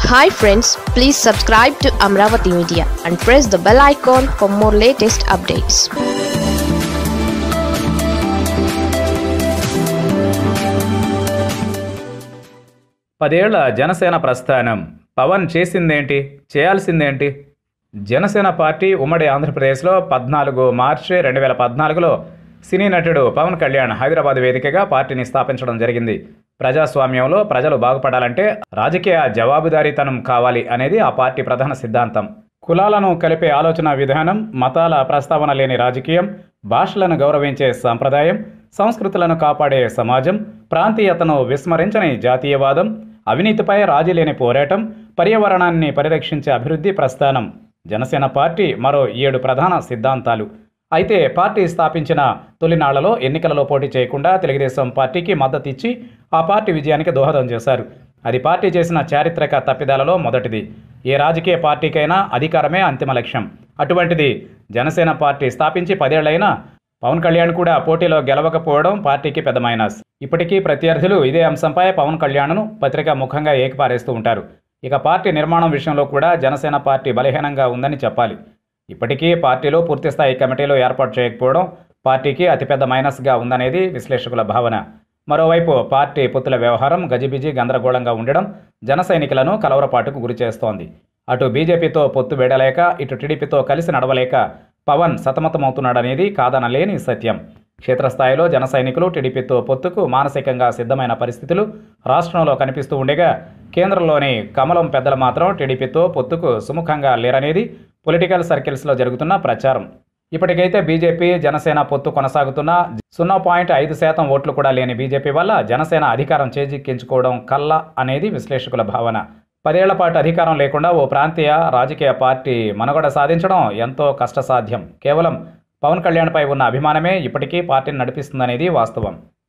hi friends please subscribe to Amaravati media and press the bell icon for more latest updates పదేళ్ల జనసేన ప్రస్థానం పవన్ చేసిందేంటి చేయాల్సిందేంటి Janasena party ఉమ్మడి ఆంధ్రప్రదేశ్లో పద్నాలుగు మార్చి రెండు వేల పద్నాలుగులో సినీ నటుడు పవన్ కళ్యాణ్ హైదరాబాద్ వేదికగా పార్టీని స్థాపించడం జరిగింది ప్రజాస్వామ్యంలో ప్రజలు బాగుపడాలంటే రాజకీయ జవాబుదారీతనం కావాలి అనేది ఆ పార్టీ ప్రధాన సిద్ధాంతం కులాలను కలిపే ఆలోచన విధానం మతాల ప్రస్తావన లేని రాజకీయం భాషలను గౌరవించే సంప్రదాయం సంస్కృతులను కాపాడే సమాజం ప్రాంతీయతను విస్మరించని జాతీయవాదం అవినీతిపై రాజీ లేని పోరాటం పర్యావరణాన్ని పరిరక్షించే అభివృద్ధి ప్రస్థానం జనసేన పార్టీ మరో ఏడు ప్రధాన సిద్ధాంతాలు అయితే పార్టీ స్థాపించిన తొలినాళ్లలో ఎన్నికలలో పోటీ చేయకుండా తెలుగుదేశం పార్టీకి మద్దతు ఇచ్చి ఆ పార్టీ విజయానికి దోహదం చేశారు అది పార్టీ చేసిన చారిత్రక తప్పిదాలలో మొదటిది ఏ రాజకీయ పార్టీకైనా అధికారమే అంతిమ లక్ష్యం అటువంటిది జనసేన పార్టీ స్థాపించి పదేళ్లైనా పవన్ కళ్యాణ్ కూడా పోటీలో గెలవకపోవడం పార్టీకి పెద్ద మైనస్ ఇప్పటికీ ప్రత్యర్థులు ఇదే అంశంపై పవన్ కళ్యాణ్ను పత్రికా ముఖంగా ఏకిపారేస్తూ ఉంటారు ఇక పార్టీ నిర్మాణం విషయంలో కూడా జనసేన పార్టీ బలహీనంగా ఉందని చెప్పాలి ఇప్పటికీ పార్టీలో పూర్తిస్థాయి కమిటీలు ఏర్పాటు చేయకపోవడం పార్టీకి అతిపెద్ద మైనస్గా ఉందనేది విశ్లేషకుల భావన మరోవైపు పార్టీ పొత్తుల వ్యవహారం గజిబిజి గందరగోళంగా ఉండడం జన సైనికులను కలవరపాటుకు గురిచేస్తోంది అటు బీజేపీతో పొత్తు వేడలేక ఇటు టీడీపీతో కలిసి నడవలేక పవన్ సతమతమవుతున్నాడనేది కాదనలేని సత్యం క్షేత్రస్థాయిలో జన సైనికులు టీడీపీతో పొత్తుకు మానసికంగా సిద్ధమైన పరిస్థితులు రాష్ట్రంలో కనిపిస్తూ ఉండగా కేంద్రంలోని కమలం పెద్దలు మాత్రం టీడీపీతో పొత్తుకు సుముఖంగా లేరనేది పొలిటికల్ సర్కిల్స్లో జరుగుతున్న ప్రచారం ఇప్పటికైతే బీజేపీ జనసేన పొత్తు కొనసాగుతున్న సున్నా పాయింట్ ఐదు శాతం ఓట్లు కూడా లేని బీజేపీ వల్ల జనసేన అధికారం చేజిక్కించుకోవడం కల్లా అనేది విశ్లేషకుల భావన పదేళ్ల పాటు అధికారం లేకుండా ఓ ప్రాంతీయ రాజకీయ పార్టీ మనుగడ సాధించడం ఎంతో కష్టసాధ్యం కేవలం పవన్ కళ్యాణ్పై ఉన్న అభిమానమే ఇప్పటికీ పార్టీని నడిపిస్తుందనేది వాస్తవం